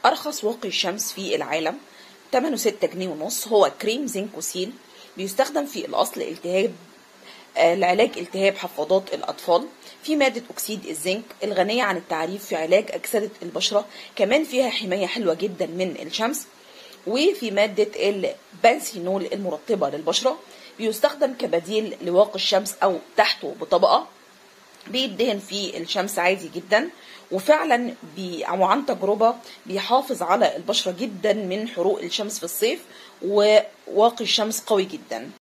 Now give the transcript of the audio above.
أرخص واقي الشمس في العالم ثمنه 6 جنيه ونص هو كريم زنكوسيل بيستخدم في الأصل التهاب آه، لعلاج التهاب حفاضات الأطفال في مادة أكسيد الزنك الغنية عن التعريف في علاج أكسدة البشرة كمان فيها حماية حلوة جدا من الشمس وفي مادة البنسينول المرطبة للبشرة بيستخدم كبديل لواقي الشمس أو تحته بطبقة بيدهن في الشمس عادي جدا وفعلا بي أو عن تجربة بيحافظ على البشرة جدا من حروق الشمس في الصيف وواقي الشمس قوي جدا